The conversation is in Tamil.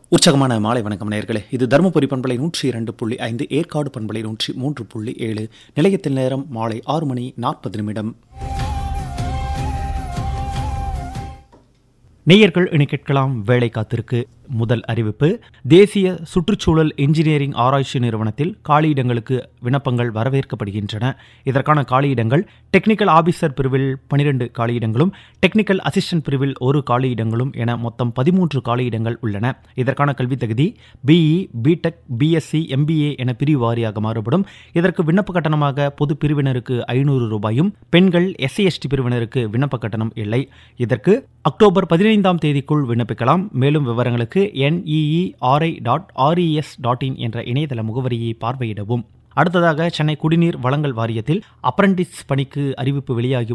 உற்சாகமான மாலை வணக்கம் நேயர்களே இது தருமபுரி பண்பலை நூற்றி இரண்டு புள்ளி ஐந்து ஏற்காடு பண்பலை நூற்றி மூன்று புள்ளி ஏழு நிலையத்தில் நேரம் மாலை ஆறு மணி நாற்பது நிமிடம் நேயர்கள் இனி கேட்கலாம் வேலை காத்திருக்கு முதல் அறிவிப்பு தேசிய சுற்றுச்சூழல் இன்ஜினியரிங் ஆராய்ச்சி நிறுவனத்தில் காலியிடங்களுக்கு விண்ணப்பங்கள் வரவேற்கப்படுகின்றன இதற்கான காலியிடங்கள் டெக்னிக்கல் ஆபீசர் பிரிவில் பனிரெண்டு காலியிடங்களும் டெக்னிக்கல் அசிஸ்டன்ட் பிரிவில் ஒரு காலியிடங்களும் என மொத்தம் பதிமூன்று காலியிடங்கள் உள்ளன இதற்கான கல்வித் தகுதி பிஇ பிடெக் பிஎஸ்சி எம்பிஏ என பிரிவு வாரியாக மாறுபடும் இதற்கு விண்ணப்ப கட்டணமாக பொது பிரிவினருக்கு ஐநூறு ரூபாயும் பெண்கள் எஸ்சி எஸ்டி பிரிவினருக்கு விண்ணப்ப கட்டணம் இல்லை இதற்கு அக்டோபர் பதினைந்தாம் தேதிக்குள் விண்ணப்பிக்கலாம் மேலும் விவரங்களுக்கு NEERI dot RES dot in என்ற இணையதள முகவரியை பார்வையிடவும் அடுத்ததாக சென்னை குடிநீர் வழங்கல் வாரியத்தில் அப்ரண்டிஸ் பணிக்கு அறிவிப்பு வெளியாகி